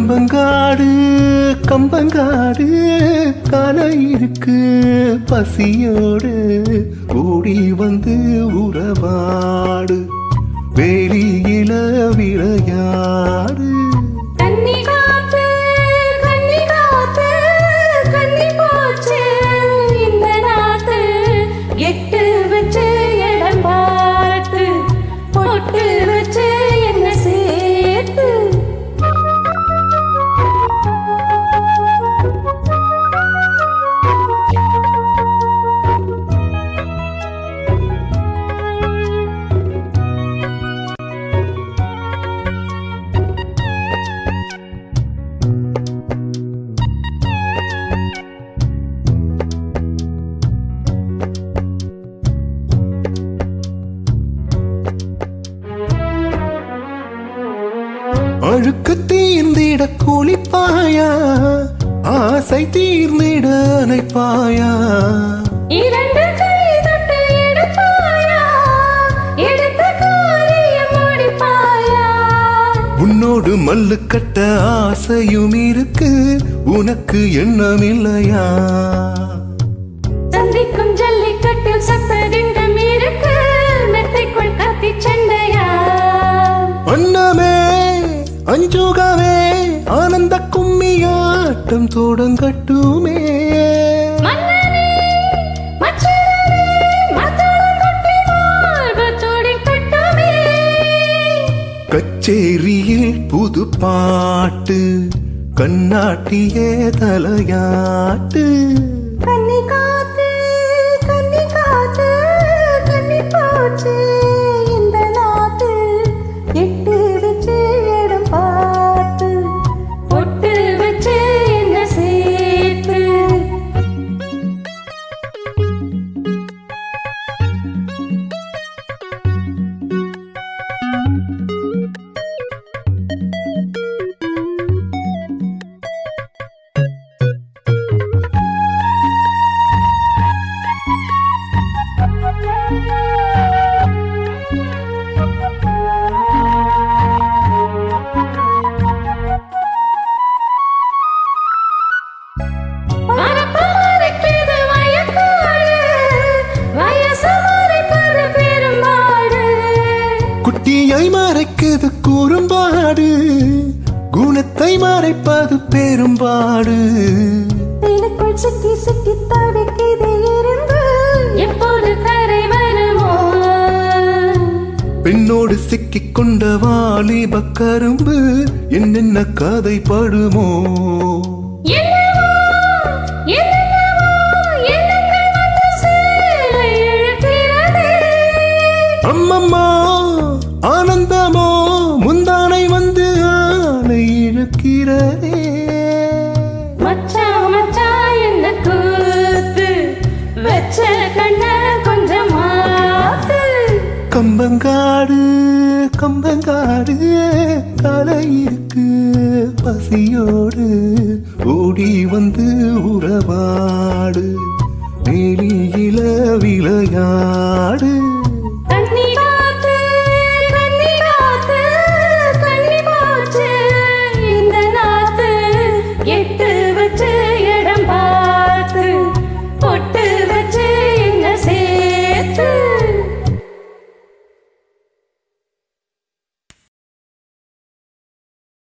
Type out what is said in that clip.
கம்பங்காடு கம்பங்காடு காலை இருக்கு பசியோடு ஓடி வந்து உறவாடு வேலியில விளையாடு கன்னி காத்து கன்னி காத்து கன்னி போச்சு இந்த நாத்து எட்டு வச்சு இடம் பார்த்து பொட்டு வச்சு என்ன சேர்த்து அழுக்கு தீர்ந்திட குளிப்பாயா ஆசை தீர்ந்திட அணைப்பாயா இரண்டு கை தொட்டு எடுப்பாயா எடுத்த காரியம் முடிப்பாயா உன்னோடு மல்லு கட்ட ஆசையும் இருக்கு உனக்கு எண்ணம் இல்லையா சந்திக்கும் ஜல்லிக்கட்டில் சத்ததிங்கம் இருக்கு மெத்தைக்குள் கத்தி சண்டையா அன்னமே அஞ்சுகவே ஆனந்த கும்மியாட்டம் தொடங்கட்டுமே மன்னனே மச்சனே மத்தளம் கொட்டி மார்பத்தோடி கட்டுமே கச்சேரியில் புது பாட்டு கண்ணாட்டியே தலையாட்டு கன்னி காத்து கன்னி காத்து கன்னி போச்சு இந்த நாத்து எட்டு வச்சு இடம் பார்த்து பொட்டு வச்சு என்ன சேர்த்து வரப்பு மறைக்குது வயக்காடு, வயசு மறைப்பது பெரும்பாடு. குட்டியை மறைக்குது குறும்பாடு குணத்தை மறைப்பது பெரும்பாடு தேனுக்குள் சிக்கி சிக்கி தவிக்குது எறும்பு. எப்போது கரை வருமோ? பெண்ணோடு சிக்கிக் கொண்ட வாலிப கரும்பு என்னென்ன கதை படுமோ என்னவோ, என்னென்னவோ, எண்ணங்கள் வந்து சேலை இழுக்கிறதே. அம்மம்மா ஆனந்தமோ முந்தானை வந்து ஆனை இழுக்கிறதே மச்சான் மச்சான் என்ன கூத்து வச்ச கண்ண கொஞ்சம் மாத்து கம்பங்காடு கம்பங்காடு காலை இருக்கு பசியோடு ஓடி வந்து உறவாடு வெளியில விளையாடு